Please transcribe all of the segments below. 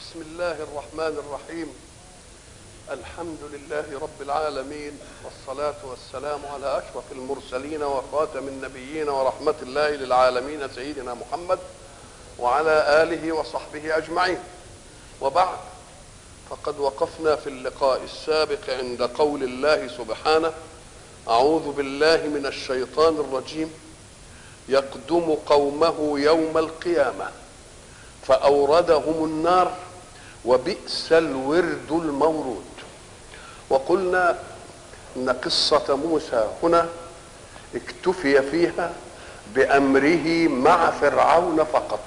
بسم الله الرحمن الرحيم الحمد لله رب العالمين والصلاة والسلام على أشرف المرسلين وخاتم النبيين ورحمة الله للعالمين سيدنا محمد وعلى آله وصحبه أجمعين وبعد فقد وقفنا في اللقاء السابق عند قول الله سبحانه أعوذ بالله من الشيطان الرجيم يقدم قومه يوم القيامه فأوردهم النار وبئس الورد المورود وقلنا ان قصه موسى هنا اكتفي فيها بامره مع فرعون فقط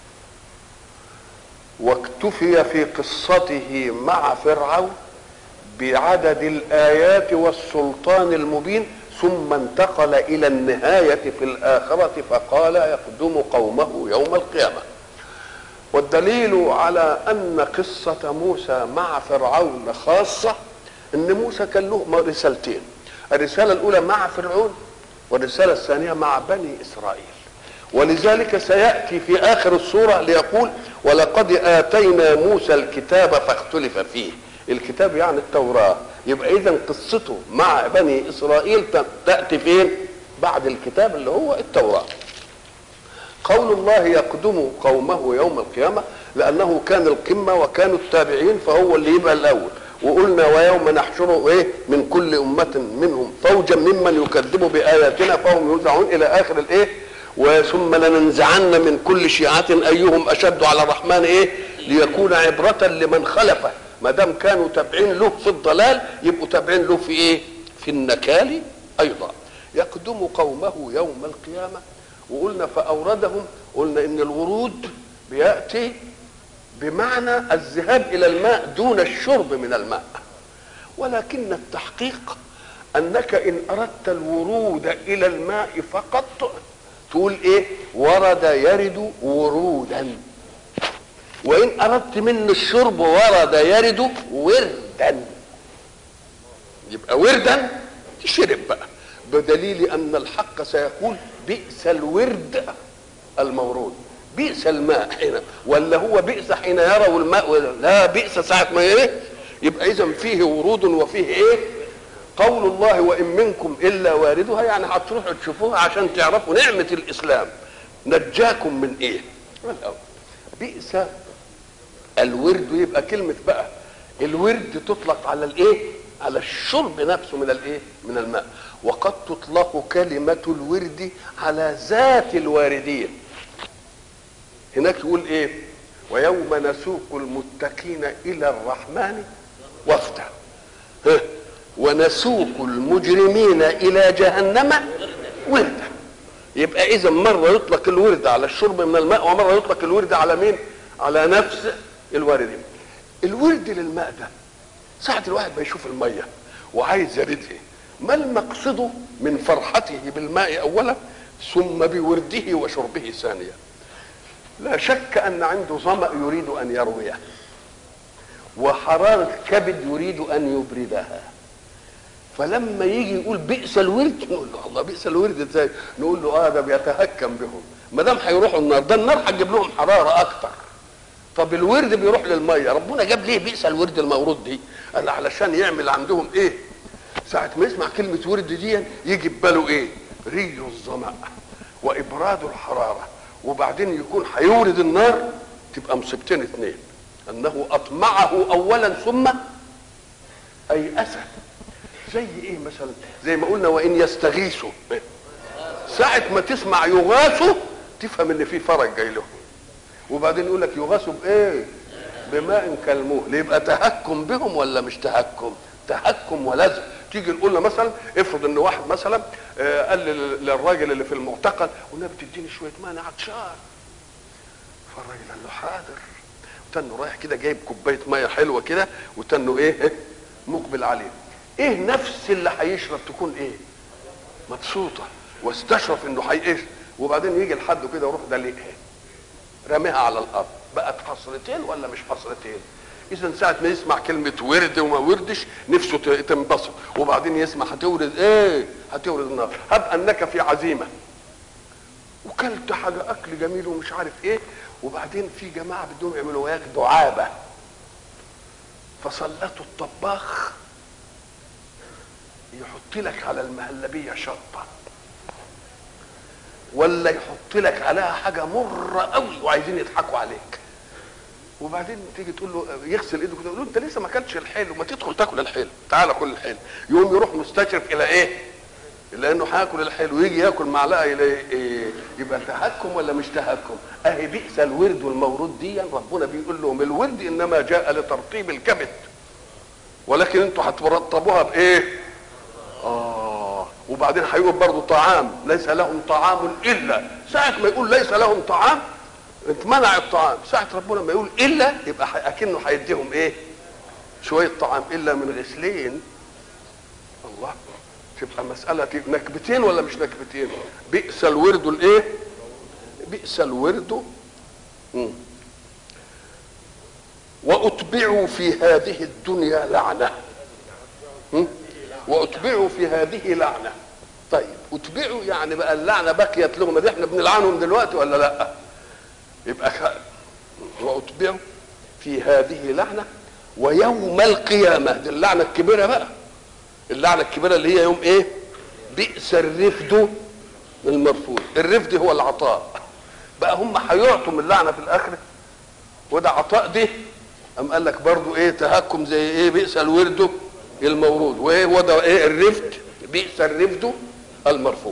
واكتفي في قصته مع فرعون بعدد الايات والسلطان المبين ثم انتقل الى النهايه في الاخره فقال يقدم قومه يوم القيامه والدليل على ان قصه موسى مع فرعون خاصه ان موسى كان له رسالتين الرساله الاولى مع فرعون والرساله الثانيه مع بني اسرائيل ولذلك سياتي في اخر السوره ليقول ولقد اتينا موسى الكتاب فاختلف فيه الكتاب يعني التوراه يبقى اذا قصته مع بني اسرائيل تاتي فين بعد الكتاب اللي هو التوراه قول الله يقدم قومه يوم القيامة لأنه كان القمة وكانوا التابعين فهو اللي يبقى الأول وقلنا ويوم نحشره إيه من كل أمة منهم فوجا ممن يكذب بآياتنا فهم يوزعون إلى آخر الإيه وثم لننزعن من كل شيعة أيهم أشد على الرحمن إيه ليكون عبرة لمن خلفه ما دام كانوا تابعين له في الضلال يبقوا تابعين له في إيه في النكال أيضا يقدم قومه يوم القيامة وقلنا فأوردهم قلنا إن الورود بيأتي بمعنى الذهاب إلى الماء دون الشرب من الماء ولكن التحقيق أنك إن أردت الورود إلى الماء فقط تقول إيه ورد يرد ورودا وإن أردت منه الشرب ورد يرد وردا يبقى وردا تشرب بقى بدليل ان الحق سيقول بئس الورد المورود بئس الماء حين ولا هو بئس حين يروا الماء لا بئس ساعة ما ايه يبقى اذا فيه ورود وفيه ايه قول الله وان منكم الا واردها يعني هتروحوا تشوفوها عشان تعرفوا نعمة الاسلام نجاكم من ايه بئس الورد يبقى كلمة بقى الورد تطلق على الايه على الشرب نفسه من الايه من الماء وقد تطلق كلمة الورد على ذات الواردين هناك يقول ايه ويوم نسوق المتقين الى الرحمن وفدا ونسوق المجرمين الى جهنم وردا يبقى اذا مره يطلق الورد على الشرب من الماء ومره يطلق الورد على مين على نفس الواردين الورد للماء ده ساعة الواحد ما يشوف المية وعايز يردها ما المقصد من فرحته بالماء أولا ثم بورده وشربه ثانيا لا شك أن عنده ظمأ يريد أن يرويه وحرارة كبد يريد أن يبردها فلما يجي يقول بئس الورد نقول له الله بئس الورد ازاي؟ نقول له اه ده بيتهكم بهم ما دام هيروحوا النار ده النار هتجيب لهم حراره اكتر طب الورد بيروح للميه ربنا جاب ليه بئس الورد المورود دي قال علشان يعمل عندهم ايه ساعة ما يسمع كلمة ورد دي يجي في باله ايه ري الظمأ وابراد الحرارة وبعدين يكون هيورد النار تبقى مصيبتين اتنين انه اطمعه اولا ثم اي اسى زي ايه مثلا زي ما قلنا وان يستغيثوا ساعة ما تسمع يغاثوا تفهم ان في فرج جاي لهم وبعدين يقول لك يغاثوا بايه بماء كالمهل يبقى تهكم بهم ولا مش تهكم تهكم ولزم تيجي نقول له مثلا افرض ان واحد مثلا آه قال للراجل اللي في المعتقل والنبي تديني شويه ماء انا عطشان فالراجل قال له حاضر وتنه رايح كده جايب كوبايه ميه حلوه كده وتنه ايه مقبل عليه ايه نفس اللي هيشرب تكون ايه مبسوطه واستشرف انه هيقش وبعدين يجي لحد كده ويروح دليقها رميها على الارض بقت حصرتين ولا مش حصرتين اذا ساعه ما يسمع كلمه ورد وما وردش نفسه تنبسط وبعدين يسمع هتورد ايه هتورد النار هب انك في عزيمه وكلت حاجه اكل جميل ومش عارف ايه وبعدين في جماعه بدهم يعملوا وياك دعابه فسلطوا الطباخ يحط لك على المهلبيه شطه ولا يحط لك عليها حاجه مره قوي وعايزين يضحكوا عليك وبعدين تيجي تقول له يغسل ايده كده يقول له انت لسه ما اكلتش الحلو ما تدخل تاكل الحلو تعالى كل الحلو يقوم يروح مستشرف الى ايه؟ الا انه هياكل الحلو يجي ياكل معلقه الى ايه؟ يبقى تهكم ولا مش تهكم؟ اهي بئس الورد والمورود دي ربنا بيقول لهم الورد انما جاء لترطيب الكبد ولكن انتوا هترطبوها بايه؟ اه وبعدين هيقول برضه طعام ليس لهم طعام الا ساعه ما يقول ليس لهم طعام اتمنع الطعام ساعة ربنا ما يقول إلا يبقى ح- أكنه هيديهم إيه؟ شوية طعام إلا من غسلين الله تبقى مسألة نكبتين ولا مش نكبتين؟ بئس الورد الإيه؟ بئس الورد مم. وأتبعوا في هذه الدنيا لعنة مم؟ وأتبعوا في هذه لعنة طيب أتبعوا يعني بقى اللعنة بقيت لهم دي احنا بنلعنهم دلوقتي ولا لأ؟ يبقى خ... وأتبعوا في هذه لعنة ويوم القيامة دي اللعنة الكبيرة بقى اللعنة الكبيرة اللي هي يوم ايه بئس الرفد المرفوض الرفد هو العطاء بقى هم هيعطوا من اللعنة في الآخرة وده عطاء ده أم قال لك برضو ايه تهكم زي ايه بئس الورد المورود وايه وده ايه الرفد بئس الرفد المرفوض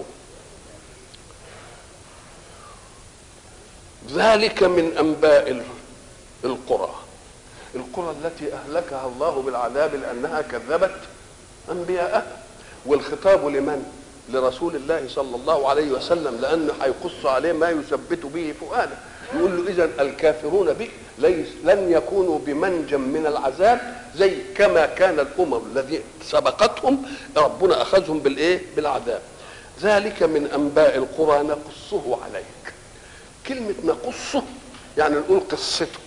ذلك من انباء ال- القرى القرى التي اهلكها الله بالعذاب لانها كذبت انبياءها والخطاب لمن لرسول الله صلى الله عليه وسلم لانه هيقص عليه ما يثبت به فؤاده يقول له اذا الكافرون بك ليس لن يكونوا بمنجم من العذاب زي كما كان الامم الذي سبقتهم ربنا اخذهم بالايه بالعذاب ذلك من انباء القرى نقصه عليك كلمة نقصه يعني نقول قصته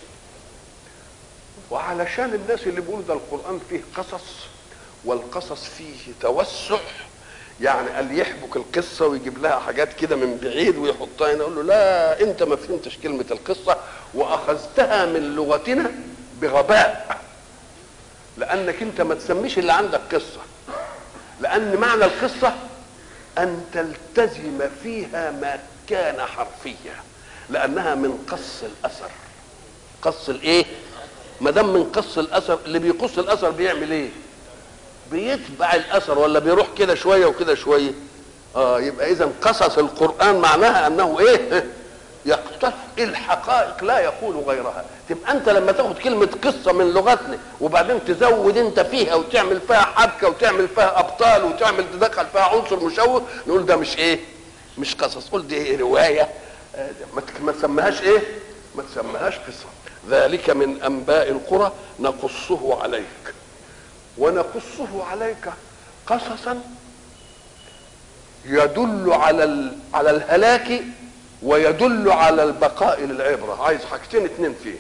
وعلشان الناس اللي بيقولوا ده القرآن فيه قصص والقصص فيه توسع يعني قال يحبك القصة ويجيب لها حاجات كده من بعيد ويحطها هنا يقول له لا انت ما فهمتش كلمة القصة واخذتها من لغتنا بغباء لانك انت ما تسميش اللي عندك قصة لان معنى القصة ان تلتزم فيها ما كان حرفيا لانها من قص الاثر قص الايه ما دام من قص الاثر اللي بيقص الاثر بيعمل ايه بيتبع الاثر ولا بيروح كده شويه وكده شويه اه يبقى اذا قصص القران معناها انه ايه يقتص الحقائق لا يقول غيرها تبقى انت لما تاخد كلمه قصه من لغتنا وبعدين تزود انت فيها وتعمل فيها حبكه وتعمل فيها ابطال وتعمل تدخل فيها عنصر مشوه نقول ده مش ايه مش قصص قول دي إيه روايه آه، ما تك- ما تسميهاش ايه ما تسميهاش قصه ذلك من انباء القرى نقصه عليك ونقصه عليك قصصا يدل على ال- على الهلاك ويدل على البقاء للعبره عايز حاجتين اتنين فيه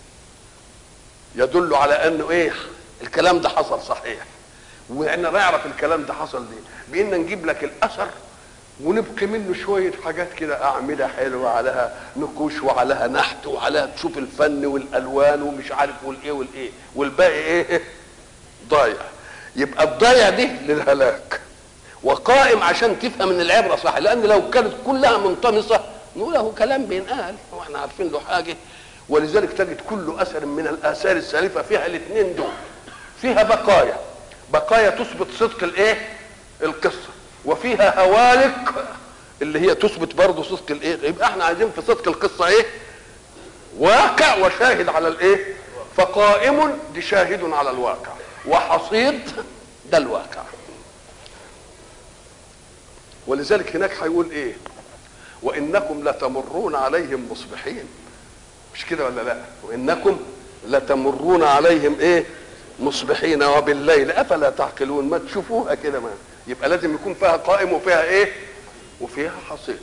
يدل على انه ايه الكلام ده حصل صحيح واحنا نعرف الكلام ده حصل ليه بان نجيب لك الاثر ونبقي منه شويه حاجات كده اعمده حلوه عليها نقوش وعليها نحت وعليها تشوف الفن والالوان ومش عارف والايه والايه والباقي ايه ضايع يبقى الضايع دي للهلاك وقائم عشان تفهم ان العبره صح لان لو كانت كلها منطمسه نقول له كلام بينقال واحنا عارفين له حاجه ولذلك تجد كل اثر من الاثار السالفه فيها الاثنين دول فيها بقايا بقايا تثبت صدق الايه القصه وفيها هوالك اللي هي تثبت برضه صدق الايه يبقى احنا عايزين في صدق القصه ايه واقع وشاهد على الايه فقائم دي شاهد على الواقع وحصيد ده الواقع ولذلك هناك هيقول ايه وانكم لتمرون عليهم مصبحين مش كده ولا لا وانكم لتمرون عليهم ايه مصبحين وبالليل افلا تعقلون ما تشوفوها كده ما يبقى لازم يكون فيها قائم وفيها ايه وفيها حصيد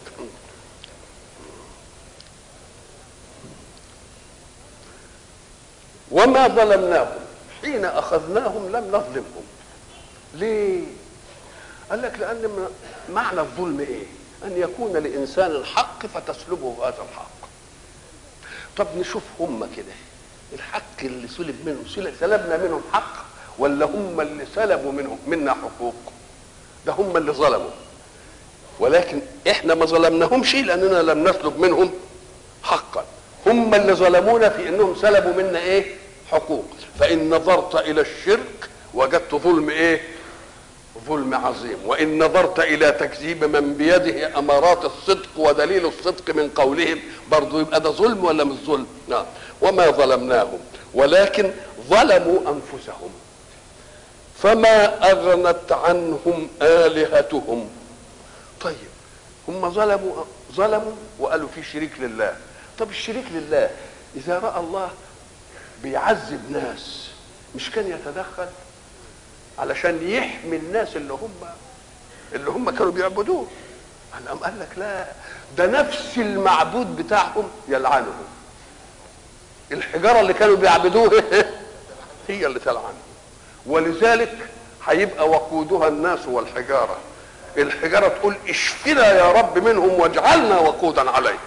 وما ظلمناهم حين اخذناهم لم نظلمهم ليه قال لك لان م- معنى الظلم ايه ان يكون لانسان الحق فتسلبه هذا الحق طب نشوف هم كده الحق اللي سلب منهم سل- سلبنا منهم حق ولا هم اللي سلبوا منهم منا حقوق ده هم اللي ظلموا ولكن احنا ما ظلمناهمش لاننا لم نسلب منهم حقا هم اللي ظلمونا في انهم سلبوا منا ايه حقوق فان نظرت الى الشرك وجدت ظلم ايه ظلم عظيم وان نظرت الى تكذيب من بيده امارات الصدق ودليل الصدق من قولهم برضو يبقى ده ظلم ولا مش ظلم نعم وما ظلمناهم ولكن ظلموا انفسهم فما اغنت عنهم الهتهم طيب هم ظلموا ظلموا وقالوا في شريك لله طب الشريك لله اذا راى الله بيعذب ناس مش كان يتدخل علشان يحمي الناس اللي هم اللي هم كانوا بيعبدوه قال قام قال لك لا ده نفس المعبود بتاعهم يلعنهم الحجاره اللي كانوا بيعبدوه هي اللي تلعنهم ولذلك هيبقى وقودها الناس والحجاره الحجاره تقول اشفنا يا رب منهم واجعلنا وقودا عليهم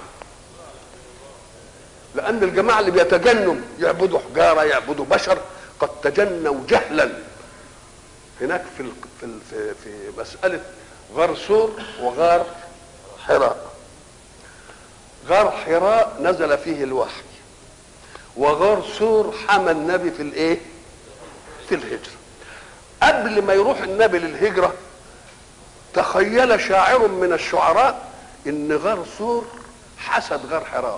لان الجماعه اللي بيتجنوا يعبدوا حجاره يعبدوا بشر قد تجنوا جهلا هناك في ال- في ال- في, في مساله غار سور وغار حراء غار حراء نزل فيه الوحي وغار سور حمى النبي في الايه في الهجره قبل ما يروح النبي للهجره تخيل شاعر من الشعراء ان غار سور حسد غار حراء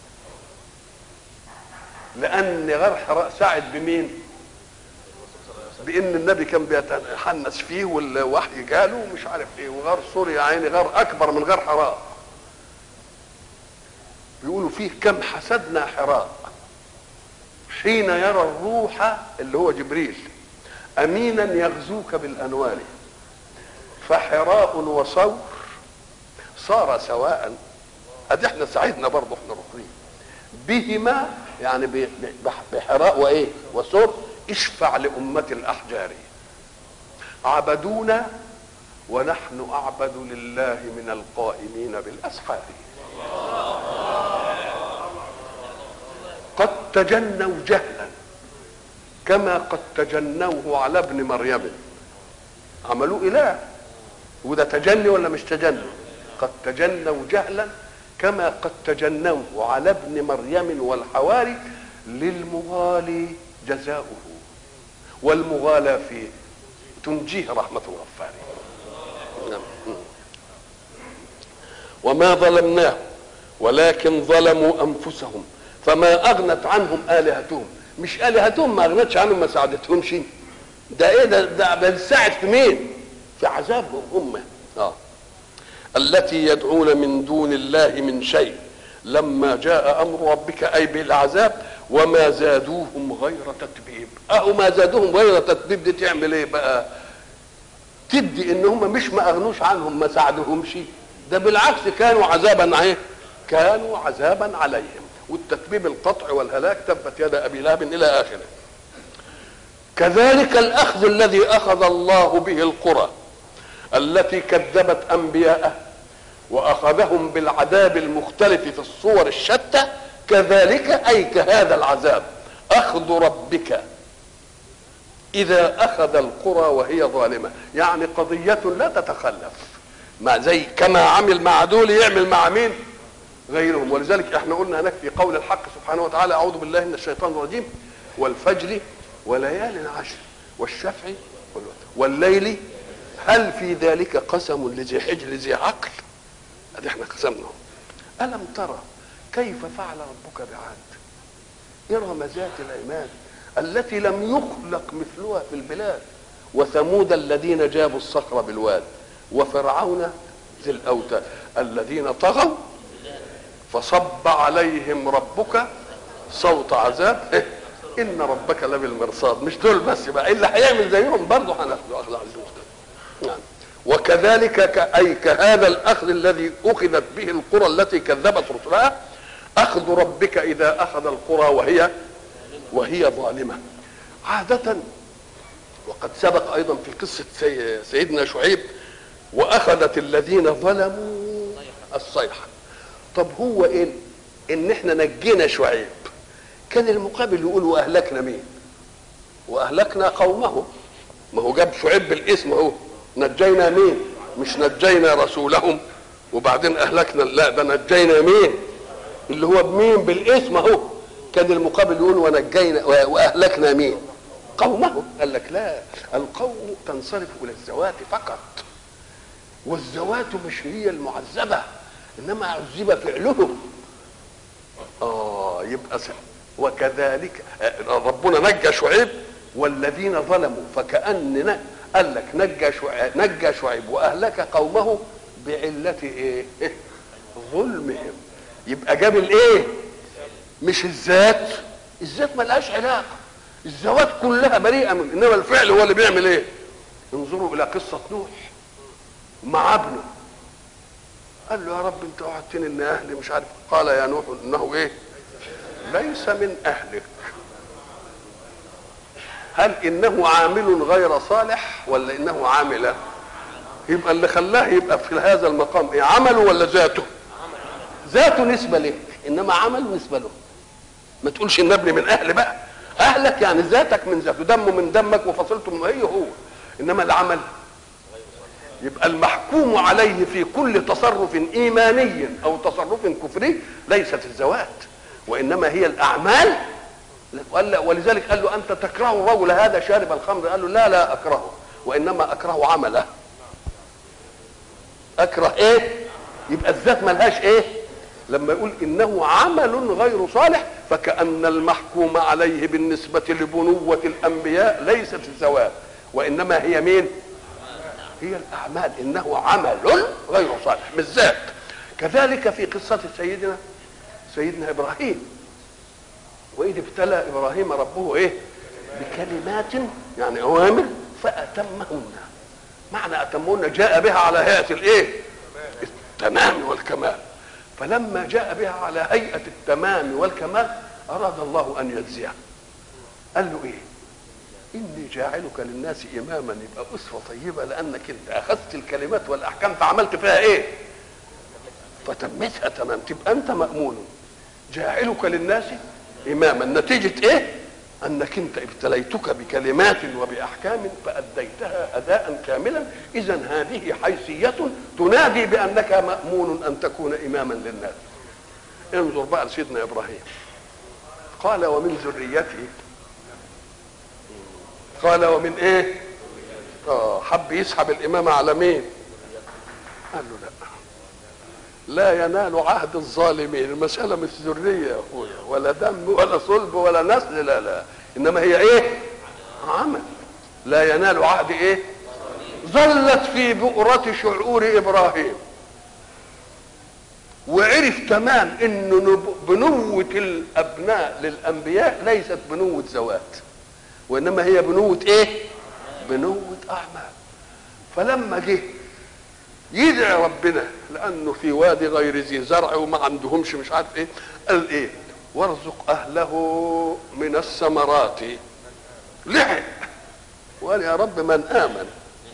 لان غار حراء ساعد بمين بان النبي كان بيتحنس فيه والوحي جاله ومش عارف ايه وغار سور يا عيني غار اكبر من غار حراء بيقولوا فيه كم حسدنا حراء حين يرى الروح اللي هو جبريل امينا يغزوك بالانوار فحراء وصور صار سواء ادي احنا سعدنا برضه احنا ركنين بهما يعني ب- ب- بحراء وايه وسور اشفع لأمة الأحجار عبدونا ونحن أعبد لله من القائمين بالأسحار قد تجنوا جهلا كما قد تجنوه على ابن مريم عملوه إله وده تجني ولا مش تجني قد تجنوا جهلا كما قد تجنوه على ابن مريم والحواري للمغالي جزاؤه والمغالى فيه تنجيه رحمة الغفار نعم. وما ظلمناه ولكن ظلموا أنفسهم فما أغنت عنهم آلهتهم مش آلهتهم ما أغنتش عنهم ما ساعدتهمش ده إيه ده ده بنساعد في مين؟ في عذابهم هم آه. التي يدعون من دون الله من شيء لما جاء امر ربك اي بالعذاب وما زادوهم غير تتبيب اهو ما زادوهم غير تتبيب دي تعمل ايه بقى تدي ان هم مش ما اغنوش عنهم ما ساعدوهمش ده بالعكس كانوا عذابا ايه كانوا عذابا عليهم والتتبيب القطع والهلاك تبت يد ابي لهب الى اخره كذلك الاخذ الذي اخذ الله به القرى التي كذبت انبياءه واخذهم بالعذاب المختلف في الصور الشتى كذلك اي كهذا العذاب اخذ ربك اذا اخذ القرى وهي ظالمه يعني قضيه لا تتخلف مع زي كما عمل مع دول يعمل مع مين غيرهم ولذلك احنا قلنا هناك في قول الحق سبحانه وتعالى اعوذ بالله من الشيطان الرجيم والفجر وليال عشر والشفع والوتر والليل هل في ذلك قسم لذي حجر ذي عقل ادي احنا قسمنا الم ترى كيف فعل ربك بعاد ارم ذات العماد التي لم يخلق مثلها في البلاد وثمود الذين جابوا الصخر بالواد وفرعون ذي الاوتاد الذين طغوا فصب عليهم ربك صوت عذاب إيه؟ ان ربك لبالمرصاد مش دول بس بقى اللي هيعمل زيهم برضه هناخده اخذ عزيز مقتدر نعم وكذلك ك- اي كهذا الاخذ الذي اخذت به القرى التي كذبت رسلها اخذ ربك اذا اخذ القرى وهي وهي ظالمه عاده وقد سبق ايضا في قصه سي- سيدنا شعيب واخذت الذين ظلموا الصيحه طب هو ايه ان احنا نجينا شعيب كان المقابل يقول واهلكنا مين واهلكنا قومه ما هو جاب شعيب بالاسم اهو نجينا مين مش نجينا رسولهم وبعدين اهلكنا لا ده نجينا مين اللي هو بمين بالاسم اهو كان المقابل يقول ونجينا واهلكنا مين قومه قال لك لا القوم تنصرف الى الذوات فقط والذوات مش هي المعذبه انما عذب فعلهم اه يبقى س- وكذلك آه، ربنا نجى شعيب والذين ظلموا فكأن ن- قال لك نجى شعيب نجى شعيب واهلك قومه بعلة ايه؟ ظلمهم يبقى جاب الايه؟ مش الذات الذات ملهاش علاقه الذوات كلها بريئه من انما الفعل هو اللي بيعمل ايه؟ انظروا الى قصه نوح مع ابنه قال له يا رب انت وعدتني ان اهلي مش عارف قال يا نوح انه ايه ليس من اهلك هل انه عامل غير صالح ولا انه عامل يبقى اللي خلاه يبقى في هذا المقام ايه عمله ولا ذاته ذاته نسبه لك انما عمله نسبه له ما تقولش ان ابني من اهل بقى اهلك يعني ذاتك من ذاته دمه من دمك وفصلته من هي هو انما العمل يبقى المحكوم عليه في كل تصرف ايماني او تصرف كفري ليست الذوات وانما هي الاعمال وقال- ولذلك قال له انت تكره الرجل هذا شارب الخمر قال له لا لا اكرهه وانما اكره عمله اكره ايه يبقى الذات ملهاش ايه لما يقول انه عمل غير صالح فكان المحكوم عليه بالنسبه لبنوه الانبياء ليست الذوات وانما هي مين هي الاعمال انه عمل غير صالح بالذات كذلك في قصه سيدنا سيدنا ابراهيم واذ ابتلى ابراهيم ربه ايه بكلمات يعني اوامر فاتمهن معنى اتمهن جاء بها على هيئه الايه التمام والكمال فلما جاء بها على هيئه التمام والكمال اراد الله ان يجزيه قال له ايه اني جاعلك للناس اماما يبقى اسوه طيبه لانك انت اخذت الكلمات والاحكام فعملت فيها ايه فتمتها تمام تبقى انت مامون جاعلك للناس اماما نتيجه ايه انك انت ابتليتك بكلمات وباحكام فاديتها اداء كاملا اذا هذه حيثيه تنادي بانك مامون ان تكون اماما للناس انظر بقى لسيدنا ابراهيم قال ومن ذريته قال ومن ايه اه حب يسحب الامامه على مين قال له لا لا ينال عهد الظالمين المسألة مش ذرية يا أخويا ولا دم ولا صلب ولا نسل لا لا إنما هي إيه؟ عمل لا ينال عهد إيه؟ ظلت في بؤرة شعور إبراهيم وعرف تمام إن نب- بنوة الأبناء للأنبياء ليست بنوة زوات وإنما هي بنوة إيه؟ بنوة أعمال فلما جه يدعي ربنا لانه في وادي غير ذي زرع وما عندهمش مش عارف ايه قال ايه وارزق اهله من الثمرات لحق وقال يا رب من امن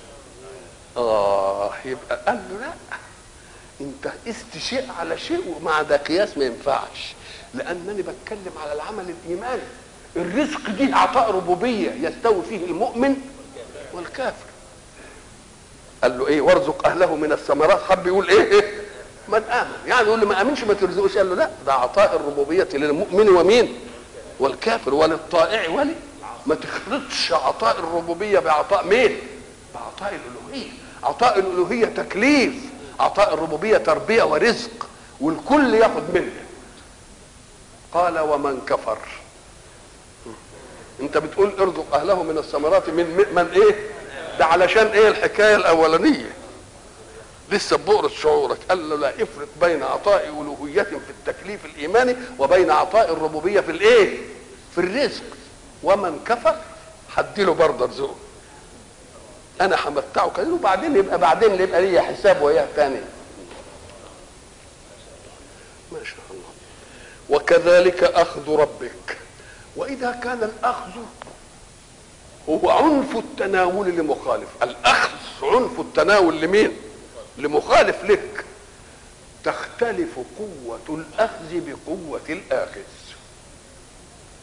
اه يبقى قال له لا انت قست شيء على شيء ومع ده قياس ما ينفعش لانني بتكلم على العمل الايماني الرزق دي عطاء ربوبيه يستوي فيه المؤمن والكافر قال له ايه وارزق اهله من الثمرات حب يقول ايه ايه من امن يعني يقول له ما امنش ما ترزقوش قال له لا ده عطاء الربوبيه للمؤمن ومين والكافر وللطائع ولي ما تخلطش عطاء الربوبيه بعطاء مين بعطاء الالوهيه عطاء الالوهيه تكليف عطاء الربوبيه تربيه ورزق والكل ياخد منه قال ومن كفر انت بتقول ارزق اهله من الثمرات من من ايه ده علشان ايه الحكايه الاولانيه لسه بؤرة شعورك قال له لا افرق بين عطاء الوهية في التكليف الايماني وبين عطاء الربوبيه في الايه في الرزق ومن كفر هديله برضه رزقه انا همتعه كده وبعدين يبقى بعدين يبقى ليا حساب وياه تاني ما شاء الله وكذلك اخذ ربك واذا كان الاخذ هو عنف التناول لمخالف الاخذ عنف التناول لمين لمخالف لك تختلف قوة الأخذ بقوة الآخذ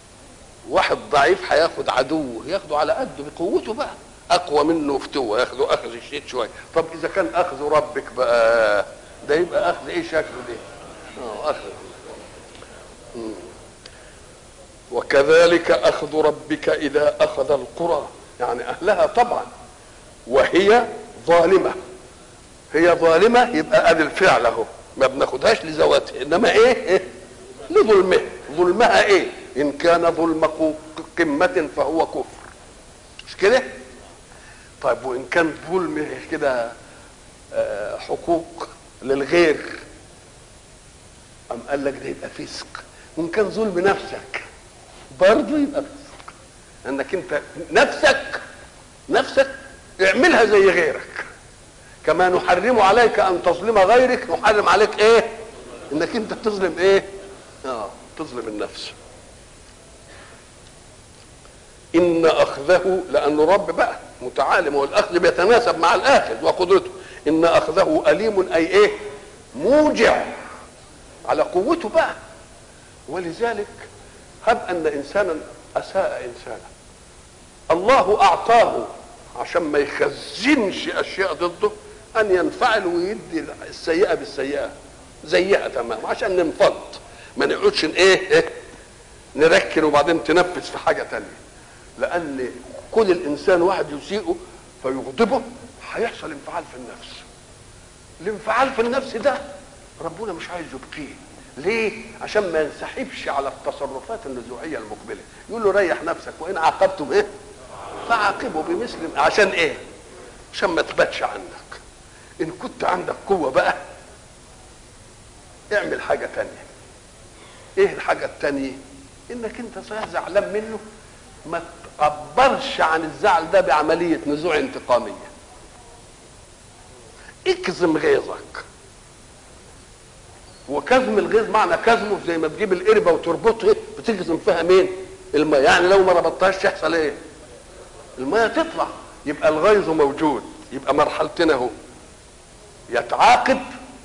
واحد ضعيف هياخد عدوه ياخده على قده بقوته بقى اقوى منه فتوه ياخده اخذ الشيء شويه طب اذا كان اخذ ربك بقى ده يبقى اخذ ايه شكله ده اه اخذ مم. وكذلك اخذ ربك اذا اخذ القرى يعني اهلها طبعا وهي ظالمه هي ظالمه يبقى ادي الفعل اهو ما بناخدهاش لذواتها انما ايه, إيه؟ لظلمها ظلمها ايه ان كان ظلم قمه فهو كفر مش كده طيب وان كان ظلم كده آه، حقوق للغير أم قال لك ده يبقى فسق وان كان ظلم نفسك برضه يبقى فسق انك انت نفسك نفسك اعملها زي غيرك كما نحرم عليك ان تظلم غيرك نحرم عليك ايه انك انت تظلم ايه اه تظلم النفس ان اخذه لانه رب بقى متعالم والاخذ بيتناسب مع الاخذ وقدرته ان اخذه اليم اي ايه موجع على قوته بقى ولذلك هب ان انسانا اساء انسانا الله اعطاه عشان ما يخزنش اشياء ضده ان ينفعل ويدي السيئه بالسيئه زيها تمام عشان ننفض ما نقعدش ايه, إيه نركن وبعدين تنفذ في حاجه تانية لان كل الانسان واحد يسيئه فيغضبه هيحصل انفعال في النفس الانفعال في النفس ده ربنا مش عايز يبقيه ليه عشان ما ينسحبش على التصرفات النزوعيه المقبله يقول له ريح نفسك وان عاقبتم ايه فعاقبوا بمثل عشان ايه عشان ما تباتش عندك ان كنت عندك قوه بقى اعمل حاجه تانية ايه الحاجه التانية انك انت صحيح زعلان منه ما تعبرش عن الزعل ده بعمليه نزوع انتقاميه اكظم غيظك وكظم الغيظ معنى كظمه زي ما تجيب القربه وتربطها بتكظم فيها مين الماء يعني لو ما ربطتهاش يحصل ايه الماء تطلع يبقى الغيظ موجود يبقى مرحلتين اهو يا تعاقب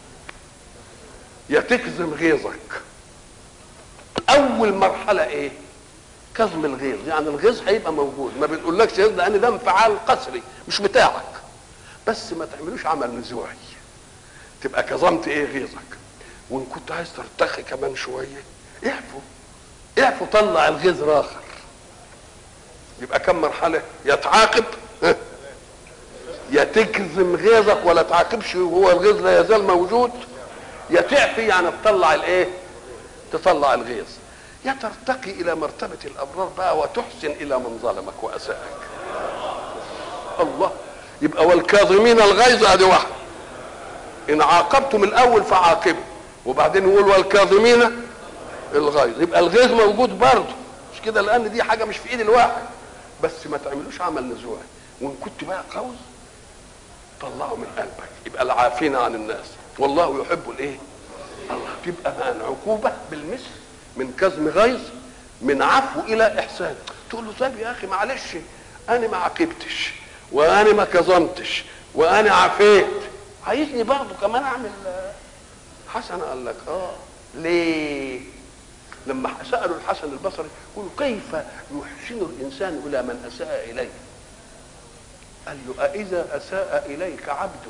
يا تكظم غيظك اول مرحله ايه كظم الغيظ يعني الغيظ هيبقى موجود ما بنقولكش لان ده انفعال قسري مش بتاعك بس ما تعملوش عمل نزوعي تبقى كظمت ايه غيظك وان كنت عايز ترتخي كمان شويه اعفو اعفو طلع الغيظ راخر يبقى كم مرحله يا تعاقب ها؟ يا تكظم غيظك ولا تعاقبش وهو الغيظ لا يزال موجود يا تعفي يعني تطلع الايه تطلع الغيظ يا ترتقي الى مرتبه الابرار بقى وتحسن الى من ظلمك واساءك الله يبقى والكاظمين الغيظ ادي واحده ان عاقبتم الاول فعاقبوا وبعدين يقول والكاظمين الغيظ يبقى الغيظ موجود برضه مش كده لان دي حاجه مش في ايد الواحد بس ما تعملوش عمل نزوعي وان كنت بقى قوي طلعه من قلبك يبقى العافين عن الناس والله يحب الايه الله تبقى بقى العقوبه بالمثل من كظم غيظ من عفو الى احسان تقول له طيب يا اخي معلش انا ما عاقبتش وانا ما كظمتش وانا عفيت عايزني برضه كمان اعمل حسن قال لك اه ليه لما سالوا الحسن البصري يقولوا كيف يحسن الانسان الى من اساء اليه قال له أإذا أساء إليك عبد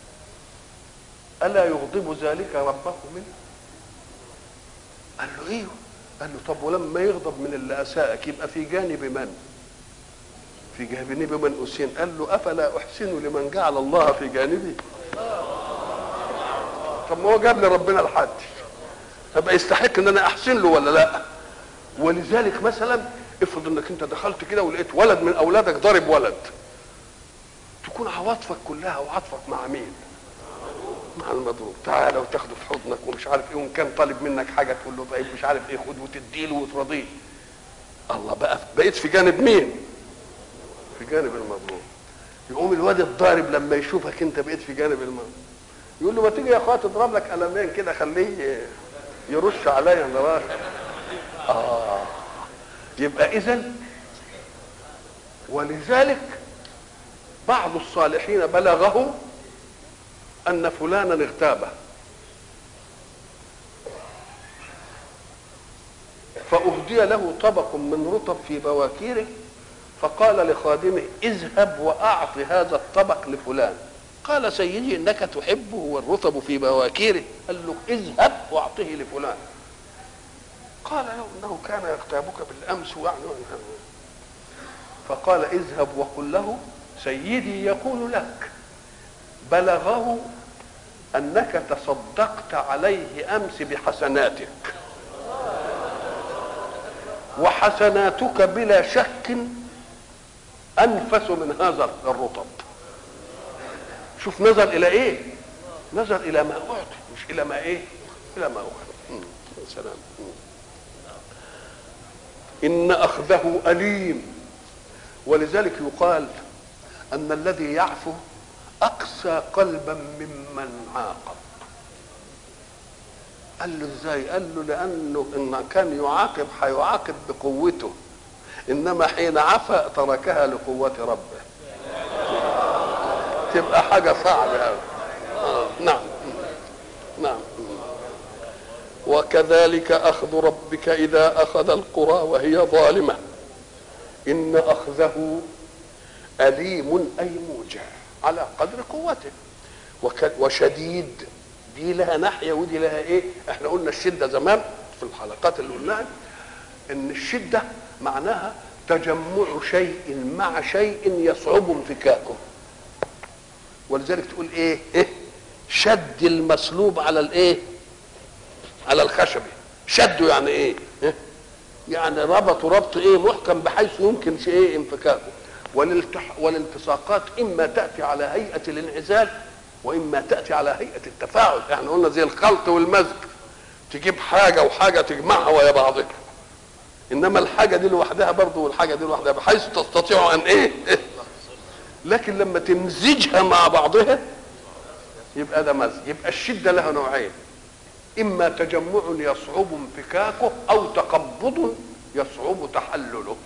ألا يغضب ذلك ربه منه قال له ايوه قال له طب ولما يغضب من اللي اساءك يبقى في جانب من في جانب من اسين قال له افلا احسن لمن جعل الله في جانبي طب ما هو جاب لي ربنا لحد طب يستحق ان انا احسن له ولا لا ولذلك مثلا افرض انك انت دخلت كده ولقيت ولد من اولادك ضارب ولد تكون عواطفك كلها وعاطفك مع مين مع المضروب تعالى وتاخده في حضنك ومش عارف ايه وان كان طالب منك حاجه تقول له طيب مش عارف ايه خد وتديله وترضيه الله بقى بقيت في جانب مين في جانب المظلوم يقوم الواد الضارب لما يشوفك انت بقيت في جانب المظلوم يقول له ما تيجي يا اخويا تضرب لك قلمين كده خليه يرش عليا انا اه يبقى اذا ولذلك بعض الصالحين بلغه ان فلانا اغتابه فأهدي له طبق من رطب في بواكيره فقال لخادمه اذهب وأعط هذا الطبق لفلان قال سيدي إنك تحبه والرطب في بواكيره قال له اذهب وأعطه لفلان قال له إنه كان يغتابك بالأمس ويعني فقال اذهب وقل له سيدي يقول لك بلغه انك تصدقت عليه امس بحسناتك وحسناتك بلا شك انفس من هذا الرطب شوف نظر الى ايه نظر الى ما اعطي مش الى ما ايه الى ما اخذ سلام ان اخذه اليم ولذلك يقال ان الذي يعفو اقسى قلبا ممن عاقب قال له ازاي قال له لانه ان كان يعاقب هيعاقب بقوته انما حين عفا تركها لقوه ربه تبقى حاجه صعبه قوي نعم نعم وكذلك اخذ ربك اذا اخذ القرى وهي ظالمه ان اخذه اليم اي موجع على قدر قوته وشديد دي لها ناحيه ودي لها ايه احنا قلنا الشده زمان في الحلقات اللي قلناها ان الشده معناها تجمع شيء مع شيء يصعب انفكاكه ولذلك تقول ايه, إيه؟ شد المسلوب على الايه على الخشبه شده يعني ايه, إيه؟ يعني ربطوا ربط ايه محكم بحيث يمكن شيء إيه انفكاكه والالتح... والالتصاقات اما تاتي على هيئه الانعزال واما تاتي على هيئه التفاعل احنا يعني قلنا زي الخلط والمزج تجيب حاجه وحاجه تجمعها ويا بعضها انما الحاجه دي لوحدها برضه والحاجه دي لوحدها بحيث تستطيع ان ايه لكن لما تمزجها مع بعضها يبقى ده مزج يبقى الشده لها نوعين اما تجمع يصعب انفكاكه او تقبض يصعب تحلله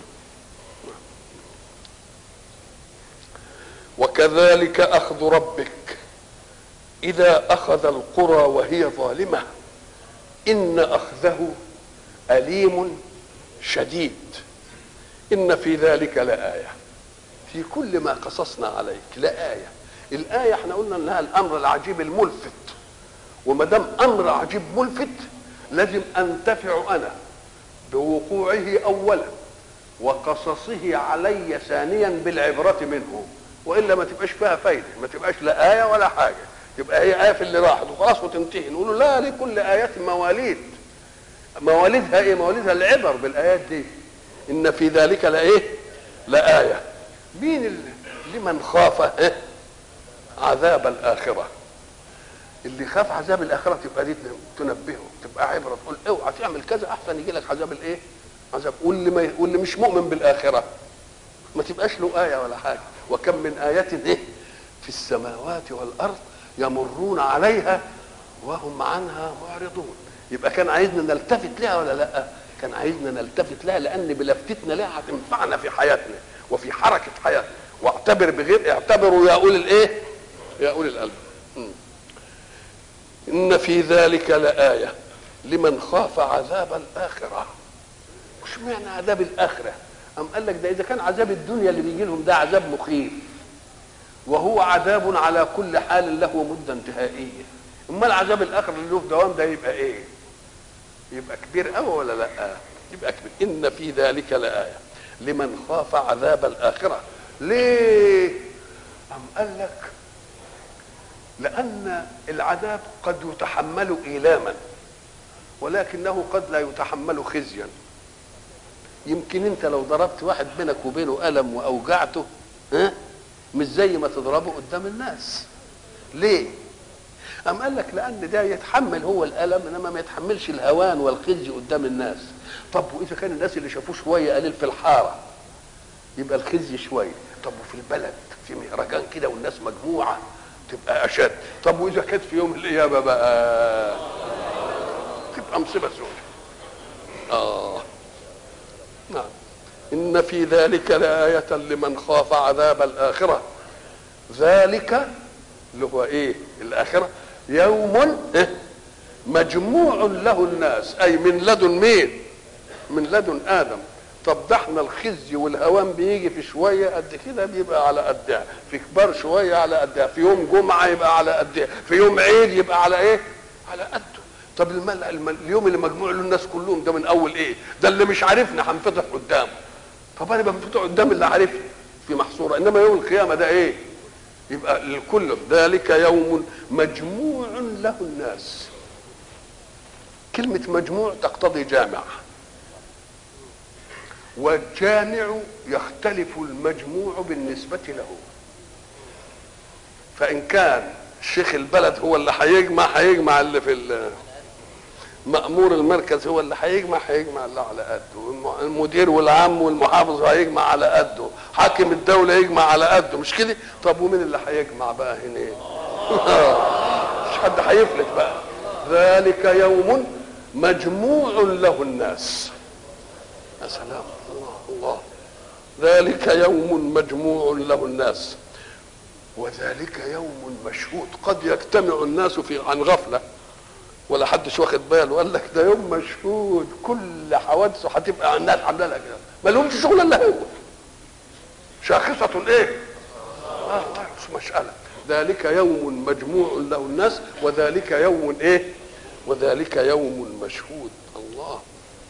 وكذلك اخذ ربك اذا اخذ القرى وهي ظالمه ان اخذه اليم شديد ان في ذلك لايه في كل ما قصصنا عليك لايه الايه احنا قلنا انها الامر العجيب الملفت وما دام امر عجيب ملفت لازم انتفع انا بوقوعه اولا وقصصه علي ثانيا بالعبره منه والا ما تبقاش فيها فايده ما تبقاش لا ايه ولا حاجه يبقى هي ايه في اللي راحت وخلاص وتنتهي نقول لا لكل ايات مواليد مواليدها ايه مواليدها العبر بالايات دي ان في ذلك لايه لايه مين اللي لمن خاف إيه؟ عذاب الاخره اللي خاف عذاب الاخره تبقى دي تنبهه تبقى عبره تقول اوعى تعمل كذا احسن يجي لك عذاب الايه عذاب واللي ما واللي مش مؤمن بالاخره ما تبقاش له ايه ولا حاجه وكم من ايه ايه في السماوات والارض يمرون عليها وهم عنها معرضون يبقى كان عايزنا نلتفت لها ولا لا كان عايزنا نلتفت لها لان بلفتتنا لها هتنفعنا في حياتنا وفي حركه حياتنا واعتبر بغير اعتبروا يا اولي الايه يا اولي الالباب ان في ذلك لايه لمن خاف عذاب الاخره مش معنى عذاب الاخره أم قال لك ده إذا كان عذاب الدنيا اللي بيجي لهم ده عذاب مخيف وهو عذاب على كل حال له مدة انتهائية أمال عذاب الآخر اللي له في دوام ده يبقى إيه؟ يبقى كبير قوي ولا لا؟ يبقى كبير إن في ذلك لآية لمن خاف عذاب الآخرة ليه؟ أم قال لك لأن العذاب قد يتحمل إيلاما ولكنه قد لا يتحمل خزيا يمكن انت لو ضربت واحد بينك وبينه الم واوجعته ها مش زي ما تضربه قدام الناس ليه أم قال لك لأن ده يتحمل هو الألم إنما ما يتحملش الهوان والخزي قدام الناس طب وإذا كان الناس اللي شافوه شوية قليل في الحارة يبقى الخزي شوية طب وفي البلد في مهرجان كده والناس مجموعة تبقى أشد طب وإذا كانت في يوم القيامة بقى تبقى مصيبة سودة آه نعم إن في ذلك لآية لمن خاف عذاب الآخرة ذلك اللي هو إيه الآخرة يوم إيه؟ مجموع له الناس أي من لدن مين من لدن ادم طب ده احنا الخزي والهوان بيجي في شويه قد كده بيبقى على قدها في كبار شويه على قدها في يوم جمعه يبقى على قدها في يوم عيد يبقى على ايه على قده طب المل... المل... اليوم اللي مجموع له الناس كلهم ده من اول ايه ده اللي مش عارفنا هنفتح قدامه طب انا بنفتح قدام اللي عارفني في محصوره انما يوم القيامه ده ايه يبقى الكل ذلك يوم مجموع له الناس كلمة مجموع تقتضي جامع والجامع يختلف المجموع بالنسبة له فإن كان شيخ البلد هو اللي هيجمع هيجمع اللي في ال- مأمور المركز هو اللي هيجمع هيجمع اللي على قده المدير والعام والمحافظ هيجمع على قده حاكم الدولة يجمع على قده مش كده طب ومين اللي هيجمع بقى هنا مش حد هيفلت بقى ذلك يوم مجموع له الناس يا سلام الله الله ذلك يوم مجموع له الناس وذلك يوم مشهود قد يجتمع الناس في عن غفله ولا حدش واخد باله قال لك ده يوم مشهود كل حوادثه هتبقى الناس عامله لها كده ما لهمش شغل الا هو شاخصة ايه؟ اه آه، مش مسألة ذلك يوم مجموع له الناس وذلك يوم ايه؟ وذلك يوم مشهود الله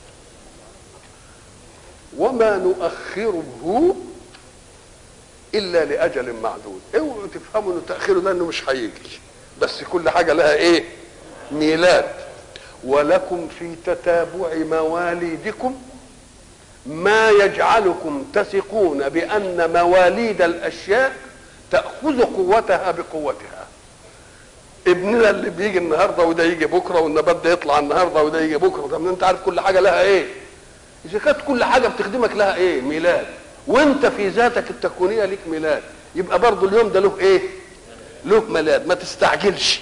وما نؤخره الا لاجل معدود اوعوا تفهموا ان تاخيره ده انه مش هيجي بس كل حاجه لها ايه ميلاد ولكم في تتابع مواليدكم ما يجعلكم تثقون بان مواليد الاشياء تاخذ قوتها بقوتها ابننا اللي بيجي النهارده وده يجي بكره والنبات ده يطلع النهارده وده يجي بكره طب انت عارف كل حاجه لها ايه اذا كانت كل حاجه بتخدمك لها ايه ميلاد وانت في ذاتك التكوينيه ليك ميلاد يبقى برضه اليوم ده له ايه له ميلاد ما تستعجلش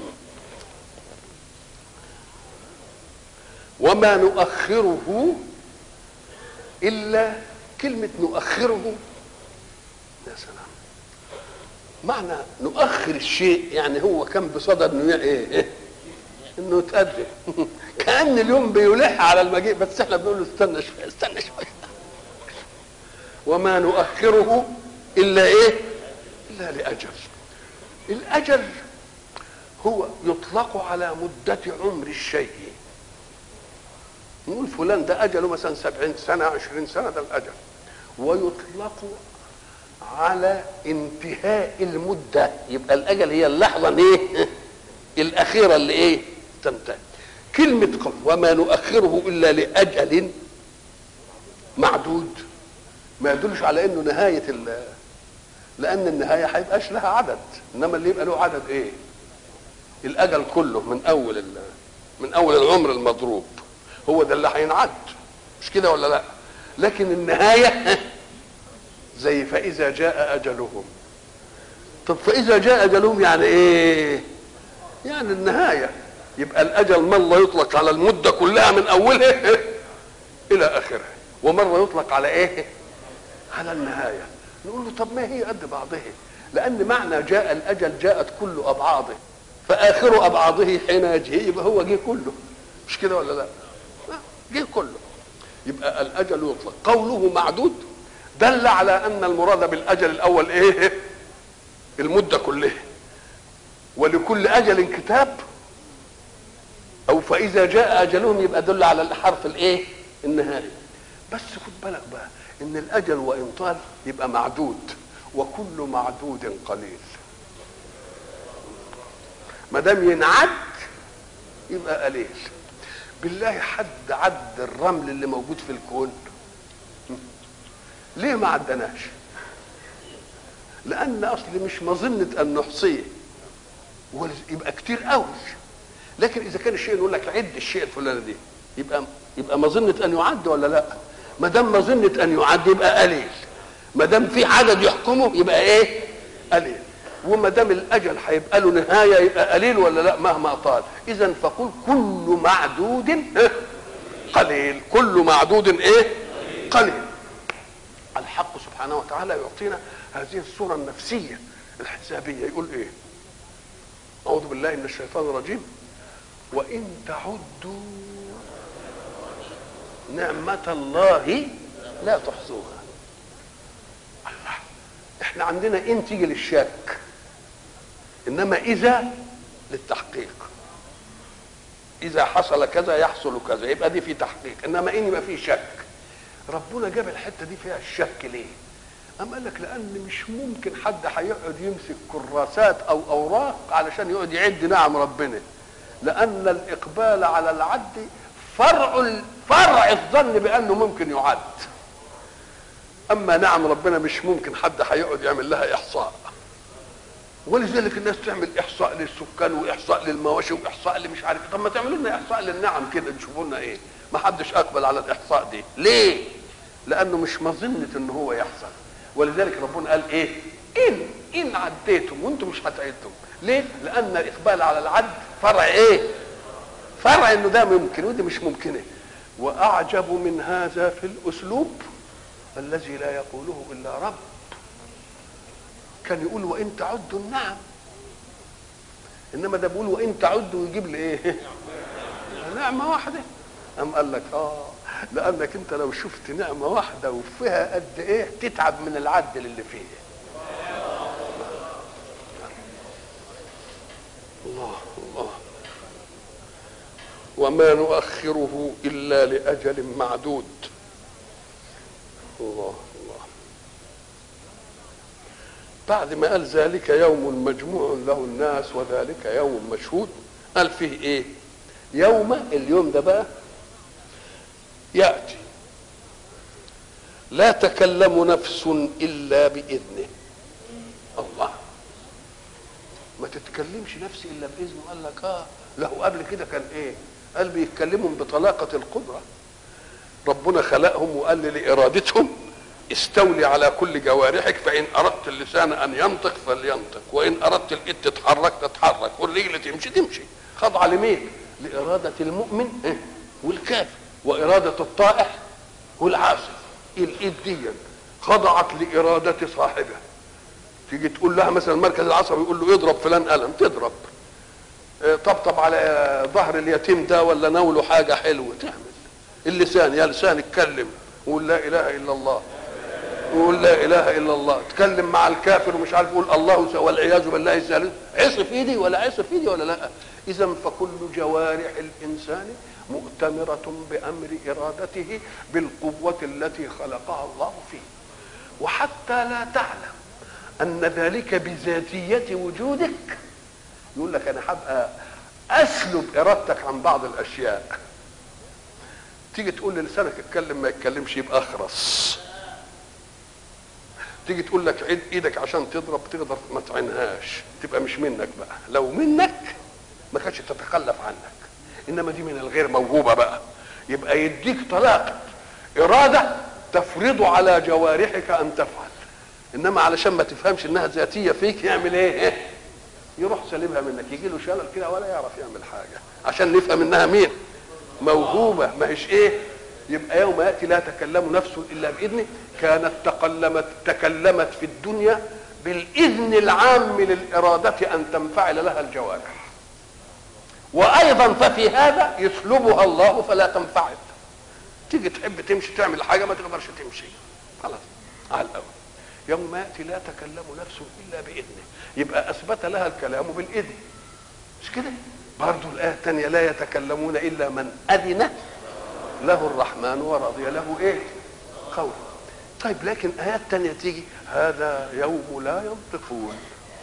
وما نؤخره الا كلمه نؤخره يا سلام معنى نؤخر الشيء يعني هو كان بصدد انه ايه إيه؟ انه يتقدم كان اليوم بيلح على المجيء بس احنا بنقول له استنى شويه استنى شويه وما نؤخره الا ايه الا لاجل الاجل هو يطلق على مدة عمر الشيء نقول فلان ده أجله مثلا سبعين سنة عشرين سنة ده الأجل ويطلق على انتهاء المدة يبقى الأجل هي اللحظة ايه الأخيرة اللي ايه تنتهي كلمة قول وما نؤخره إلا لأجل معدود ما يدلش على انه نهاية ال لأن النهاية هيبقاش لها عدد إنما اللي يبقى له عدد إيه؟ الأجل كله من أول ال... من أول العمر المضروب هو ده اللي هينعد مش كده ولا لا؟ لكن النهاية زي فإذا جاء أجلهم طب فإذا جاء أجلهم يعني إيه؟ يعني النهاية يبقى الأجل مرة يطلق على المدة كلها من أولها إلى آخرها ومرة يطلق على إيه؟ على النهاية نقول له طب ما هي قد بعضها لأن معنى جاء الأجل جاءت كل أبعاضه فآخر أبعاضه حين يجي يبقى هو جه كله مش كده ولا لا؟ جه كله يبقى الأجل يطلق قوله معدود دل على أن المراد بالأجل الأول إيه؟ المدة كلها ولكل أجل كتاب أو فإذا جاء أجلهم يبقى دل على الحرف الإيه؟ النهائي بس خد بالك بقى ان الاجل وان طال يبقى معدود وكل معدود قليل ما دام ينعد يبقى قليل بالله حد عد الرمل اللي موجود في الكون ليه ما عدناش لان اصل مش مظنه ان نحصيه يبقى كتير قوي لكن اذا كان الشيء يقول لك عد الشيء الفلاني دي يبقى يبقى مظنه ان يعد ولا لا ما دام مظنه ان يعد يبقى قليل ما دام في عدد يحكمه يبقى ايه قليل وما دام الاجل هيبقى له نهايه يبقى قليل ولا لا مهما طال اذا فقل كل معدود قليل كل معدود ايه قليل الحق سبحانه وتعالى يعطينا هذه الصوره النفسيه الحسابيه يقول ايه اعوذ بالله من الشيطان الرجيم وان تعدوا نعمة الله لا تحصوها الله احنا عندنا ان تيجي للشك انما اذا للتحقيق اذا حصل كذا يحصل كذا يبقى دي في تحقيق انما ان يبقى في شك ربنا جاب الحته دي فيها الشك ليه أم قال لك لأن مش ممكن حد هيقعد يمسك كراسات أو أوراق علشان يقعد يعد نعم ربنا لأن الإقبال على العد فرع فرع الظن بأنه ممكن يعد أما نعم ربنا مش ممكن حد هيقعد يعمل لها إحصاء ولذلك الناس تعمل إحصاء للسكان وإحصاء للمواشي وإحصاء اللي مش عارف طب ما تعملوا لنا إحصاء للنعم كده نشوفوا لنا إيه ما حدش أقبل على الإحصاء دي ليه؟ لأنه مش مظنة إن هو يحصل ولذلك ربنا قال ايه ان ان عديتم وانتم مش هتعدوا ليه لان الاقبال على العد فرع ايه فرع انه ده ممكن ودي مش ممكنه واعجب من هذا في الاسلوب الذي لا يقوله الا رب كان يقول وان تعدوا النعم انما ده بيقول وان تعدوا يجيب لي ايه نعمه واحده أم قال لك اه لانك انت لو شفت نعمه واحده وفيها قد ايه تتعب من العدل اللي فيه الله الله وما نؤخره الا لاجل معدود الله الله بعد ما قال ذلك يوم مجموع له الناس وذلك يوم مشهود قال فيه ايه يوم اليوم ده بقى ياتي لا تكلم نفس الا باذنه الله ما تتكلمش نفس الا باذنه قال لك اه له قبل كده كان ايه قال بيتكلمهم بطلاقه القدره ربنا خلقهم وقال لارادتهم استولي على كل جوارحك فان اردت اللسان ان ينطق فلينطق وان اردت الايد تتحرك تتحرك والرجل تمشي تمشي خضع لمين لاراده المؤمن والكافر وإرادة الطائع والعاصي الإيد دي خضعت لإرادة صاحبها تيجي تقول لها مثلا المركز العصبي يقول له اضرب فلان قلم تضرب طبطب على ظهر اليتيم ده ولا ناوله حاجة حلوة تعمل اللسان يا لسان اتكلم وقول لا إله إلا الله وقول لا إله إلا الله تكلم مع الكافر ومش عارف يقول الله والعياذ بالله الثالث عصف ايدي ولا عصف ايدي ولا لا إذا فكل جوارح الإنسان مؤتمرة بأمر إرادته بالقوة التي خلقها الله فيه وحتى لا تعلم أن ذلك بذاتية وجودك يقول لك أنا هبقى أسلب إرادتك عن بعض الأشياء تيجي تقول للسانك اتكلم ما يتكلمش يبقى أخرس تيجي تقول لك عيد ايدك عشان تضرب تقدر ما تعينهاش تبقى مش منك بقى لو منك ما كانتش تتخلف عنك انما دي من الغير موهوبه بقى يبقى يديك طلاقه اراده تفرض على جوارحك ان تفعل انما علشان ما تفهمش انها ذاتيه فيك يعمل ايه, إيه؟ يروح سالبها منك يجي له شلل كده ولا يعرف يعمل حاجه عشان نفهم انها مين موهوبه ما هيش ايه يبقى يوم ياتي لا تكلم نفس الا باذنه كانت تقلمت تكلمت في الدنيا بالاذن العام للاراده ان تنفعل لها الجوارح وايضا ففي هذا يسلبها الله فلا تنفعل تيجي تحب تمشي تعمل حاجه ما تقدرش تمشي خلاص على الاول يوم ياتي لا تكلم نفس الا باذنه يبقى اثبت لها الكلام بالاذن مش كده برضه الايه الثانيه لا يتكلمون الا من اذن له الرحمن ورضي له ايه قول طيب لكن ايات تانية تيجي هذا يوم لا ينطقون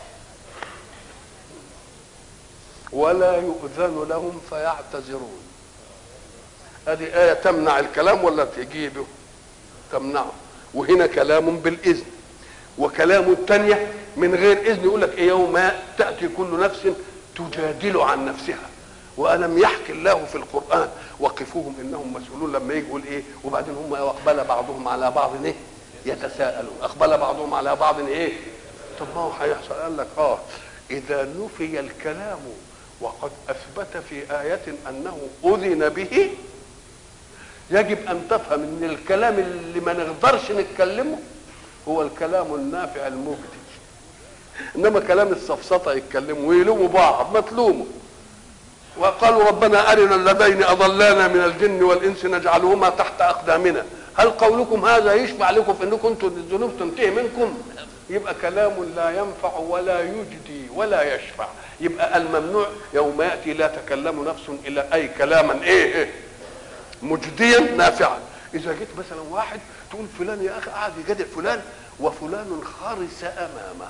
ولا يؤذن لهم فيعتذرون هذه آية تمنع الكلام ولا تجيبه تمنعه وهنا كلام بالإذن وكلام الثانية من غير إذن يقول لك إيه يوم تأتي كل نفس تجادل عن نفسها وألم يحكي الله في القرآن وقفوهم إنهم مسؤولون لما يجي يقول إيه وبعدين هم أقبل بعضهم على بعض إيه يتساءلون أقبل بعضهم على بعض إيه طب ما هو هيحصل قال لك آه إذا نفي الكلام وقد اثبت في ايه انه اذن به يجب ان تفهم ان الكلام اللي ما نقدرش نتكلمه هو الكلام النافع المجدي انما كلام السفسطه يتكلموا ويلوموا بعض ما تلوموا وقالوا ربنا ارنا اللذين اضلانا من الجن والانس نجعلهما تحت اقدامنا هل قولكم هذا يشفع لكم في انكم انتم الذنوب تنتهي منكم يبقى كلام لا ينفع ولا يجدي ولا يشفع يبقى الممنوع يوم ياتي لا تكلم نفس الا اي كلاما ايه, إيه مجديا نافعا اذا جيت مثلا واحد تقول فلان يا اخي قاعد يجادل فلان وفلان خرس امامه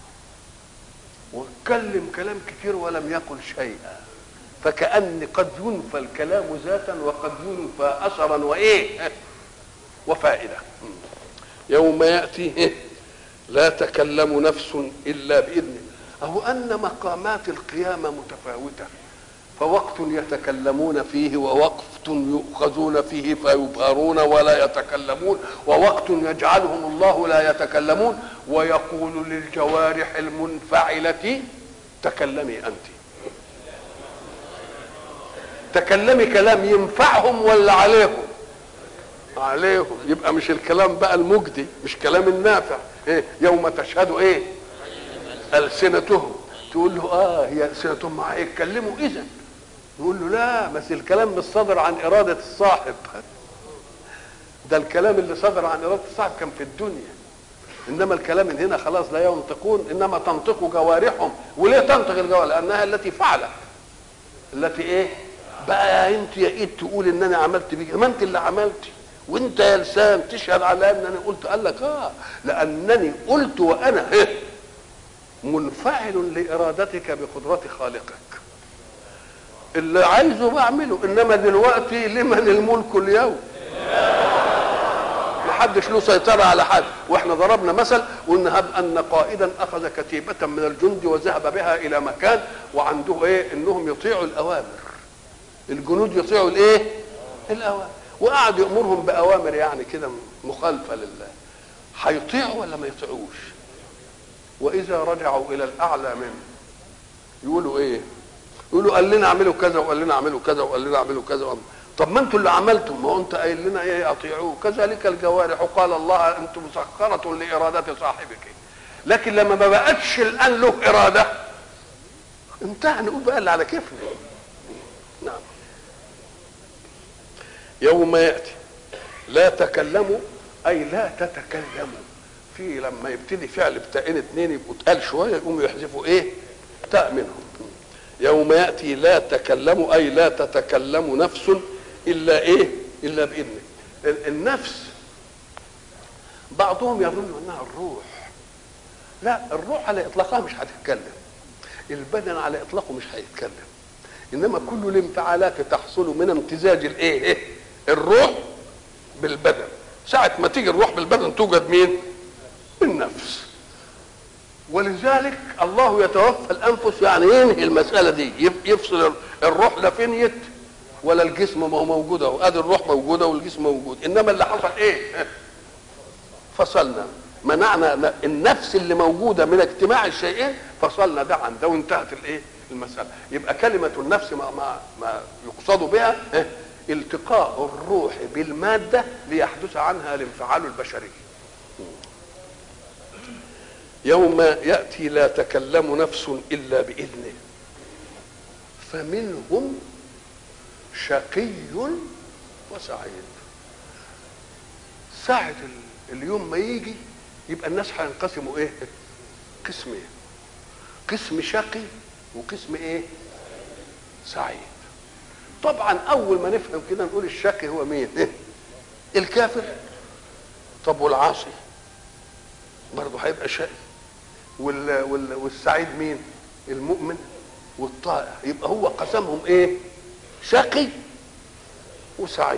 واتكلم كلام كتير ولم يقل شيئا فكأن قد ينفى الكلام ذاتا وقد ينفى أثرا وإيه وفائدة يوم يأتي لا تكلم نفس إلا بإذنه أو أن مقامات القيامة متفاوتة فوقت يتكلمون فيه ووقت يؤخذون فيه فيبهرون ولا يتكلمون ووقت يجعلهم الله لا يتكلمون ويقول للجوارح المنفعلة تكلمي أنت تكلمي كلام ينفعهم ولا عليهم عليهم يبقى مش الكلام بقى المجدي مش كلام النافع إيه يوم تشهد ايه ألسنتهم تقول له اه هي ألسنتهم هيتكلموا إذا يقول له لا بس الكلام مش صادر عن إرادة الصاحب ده الكلام اللي صدر عن إرادة الصاحب كان في الدنيا إنما الكلام من هنا خلاص لا ينطقون إنما تنطق جوارحهم وليه تنطق الجوارح لأنها التي فعلت التي إيه بقى أنت يا إيد تقول إن أنا عملت بيك ما أنت اللي عملتي وانت يا لسان تشهد على ان انا قلت قال لك اه لانني قلت وانا إيه؟ منفعل لارادتك بقدره خالقك اللي عايزه بعمله انما دلوقتي لمن الملك اليوم محدش له سيطرة على حد واحنا ضربنا مثل قلنا هب ان قائدا اخذ كتيبة من الجند وذهب بها الى مكان وعنده ايه انهم يطيعوا الاوامر الجنود يطيعوا الايه الاوامر وقعد يامرهم باوامر يعني كده مخالفه لله هيطيعوا ولا ما يطيعوش واذا رجعوا الى الاعلى منه يقولوا ايه يقولوا قال لنا اعملوا كذا وقال لنا اعملوا كذا وقال لنا اعملوا كذا وقال. طب ما انتوا اللي عملتم ما هو انت قايل لنا ايه اطيعوه كذلك الجوارح قال الله انتم مسخره لاراده صاحبك لكن لما ما بقتش الان له اراده انتهى نقول بقى اللي على كيفنا نعم يوم ياتي لا تكلموا اي لا تتكلموا في لما يبتدي فعل بتاعين اتنين يبقوا تقال شويه يقوموا يحذفوا ايه تاء منهم يوم ياتي لا تكلموا اي لا تتكلم نفس الا ايه الا باذنه النفس بعضهم يظن انها الروح لا الروح على اطلاقها مش هتتكلم البدن على اطلاقه مش هيتكلم انما كل الانفعالات تحصل من امتزاج الايه إيه؟ الروح بالبدن ساعة ما تيجي الروح بالبدن توجد مين؟ النفس ولذلك الله يتوفى الانفس يعني ينهي المساله دي يفصل الروح لا فنيت ولا الجسم ما هو موجود اهو ادي الروح موجوده والجسم موجود انما اللي حصل ايه؟ فصلنا منعنا النفس اللي موجوده من اجتماع الشيئين فصلنا ده عن ده وانتهت الايه؟ المساله يبقى كلمه النفس ما ما, ما يقصد بها إيه؟ التقاء الروح بالماده ليحدث عنها الانفعال البشري يوم ياتي لا تكلم نفس الا باذنه فمنهم شقي وسعيد ساعة اليوم ما يجي يبقى الناس هينقسموا ايه؟ قسمين قسم شقي وقسم ايه؟ سعيد طبعا اول ما نفهم كده نقول الشقي هو مين؟ إيه؟ الكافر طب والعاصي برضه هيبقى شقي وال وال والسعيد مين؟ المؤمن والطائع يبقى هو قسمهم ايه؟ شقي وسعيد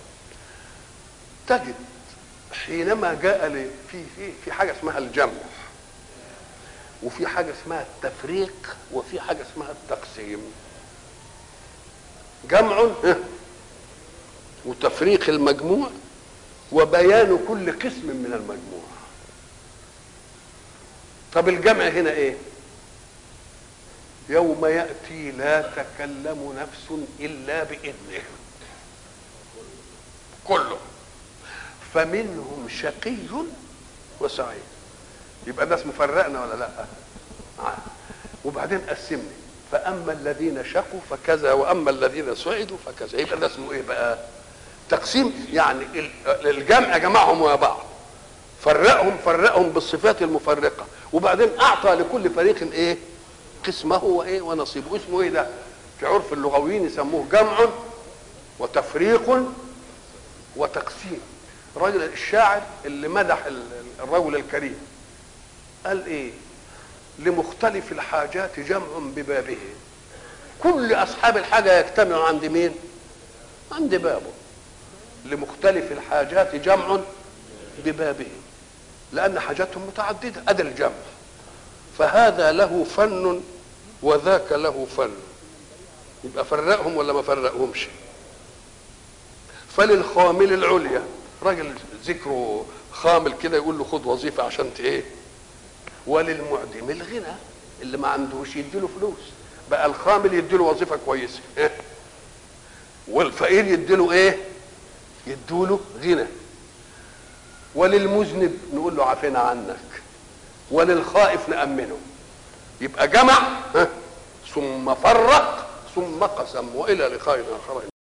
تجد حينما جاء لي في في في حاجه اسمها الجمع وفي حاجه اسمها التفريق وفي حاجه اسمها التقسيم جمع وتفريق المجموع وبيان كل قسم من المجموع طب الجمع هنا ايه يوم ياتي لا تكلم نفس الا باذنه كله فمنهم شقي وسعيد يبقى الناس مفرقنا ولا لا آه. وبعدين قسمني فاما الذين شقوا فكذا واما الذين سعدوا فكذا يبقى ده اسمه ايه بقى تقسيم يعني ال- الجمع جمعهم مع بعض فرقهم فرقهم بالصفات المفرقه وبعدين اعطى لكل فريق ايه قسمه وايه ونصيبه اسمه ايه ده في عرف اللغويين يسموه جمع وتفريق وتقسيم الراجل الشاعر اللي مدح ال- الرجل الكريم قال ايه لمختلف الحاجات جمع ببابه كل اصحاب الحاجه يجتمعوا عند مين عند بابه لمختلف الحاجات جمع ببابه لان حاجاتهم متعدده ادي الجمع فهذا له فن وذاك له فن يبقى فرقهم ولا ما فرقهمش فللخامل العليا راجل ذكره خامل كده يقول له خد وظيفه عشان ت- ايه وللمعدم الغنى اللي ما عندوش يديله فلوس بقى الخامل يديله وظيفه كويسه إيه؟ والفقير يديله ايه يديله غنى وللمذنب نقول له عافينا عنك وللخائف نأمنه يبقى جمع ها، ثم فرق ثم قسم والى لقاء اخر